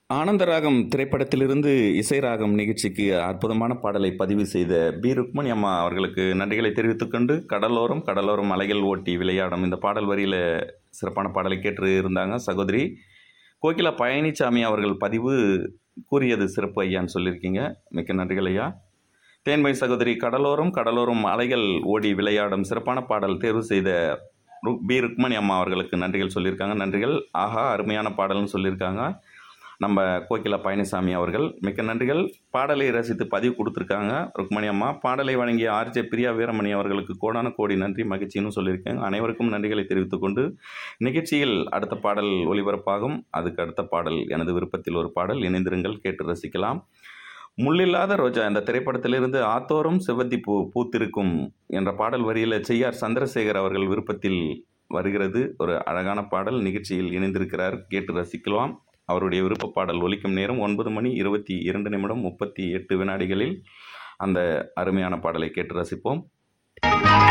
ஆனந்தராகம் திரைப்படத்திலிருந்து இசை ராகம் நிகழ்ச்சிக்கு அற்புதமான பாடலை பதிவு செய்த பி ருக்மணி அம்மா அவர்களுக்கு நன்றிகளை தெரிவித்துக்கொண்டு கடலோரம் கடலோரம் அலைகள் ஓட்டி விளையாடும் இந்த பாடல் வரியில் சிறப்பான பாடலை கேட்டு இருந்தாங்க சகோதரி கோகிலா பழனிசாமி அவர்கள் பதிவு கூறியது சிறப்பு ஐயான்னு சொல்லியிருக்கீங்க மிக்க நன்றிகள் ஐயா தேன்மை சகோதரி கடலோரம் கடலோரம் அலைகள் ஓடி விளையாடும் சிறப்பான பாடல் தேர்வு செய்த ரு- பி ருக்மணி அம்மா அவர்களுக்கு நன்றிகள் சொல்லியிருக்காங்க நன்றிகள் ஆஹா அருமையான பாடல்னு சொல்லியிருக்காங்க நம்ம கோகிலா பழனிசாமி அவர்கள் மிக்க நன்றிகள் பாடலை ரசித்து பதிவு கொடுத்துருக்காங்க ருக்மணி அம்மா பாடலை வழங்கிய ஆர்ஜே பிரியா வீரமணி அவர்களுக்கு கோடான கோடி நன்றி மகிழ்ச்சின்னு சொல்லியிருக்கேன் அனைவருக்கும் நன்றிகளை தெரிவித்துக்கொண்டு நிகழ்ச்சியில் அடுத்த பாடல் ஒளிபரப்பாகும் அதுக்கு அடுத்த பாடல் எனது விருப்பத்தில் ஒரு பாடல் இணைந்திருங்கள் கேட்டு ரசிக்கலாம் முள்ளில்லாத ரோஜா இந்த திரைப்படத்திலிருந்து ஆத்தோறும் செவ்வந்தி பூ பூத்திருக்கும் என்ற பாடல் வரியில் செய்யார் சந்திரசேகர் அவர்கள் விருப்பத்தில் வருகிறது ஒரு அழகான பாடல் நிகழ்ச்சியில் இணைந்திருக்கிறார் கேட்டு ரசிக்கலாம் அவருடைய விருப்ப பாடல் ஒலிக்கும் நேரம் ஒன்பது மணி இருபத்தி இரண்டு நிமிடம் முப்பத்தி எட்டு வினாடிகளில் அந்த அருமையான பாடலை கேட்டு ரசிப்போம்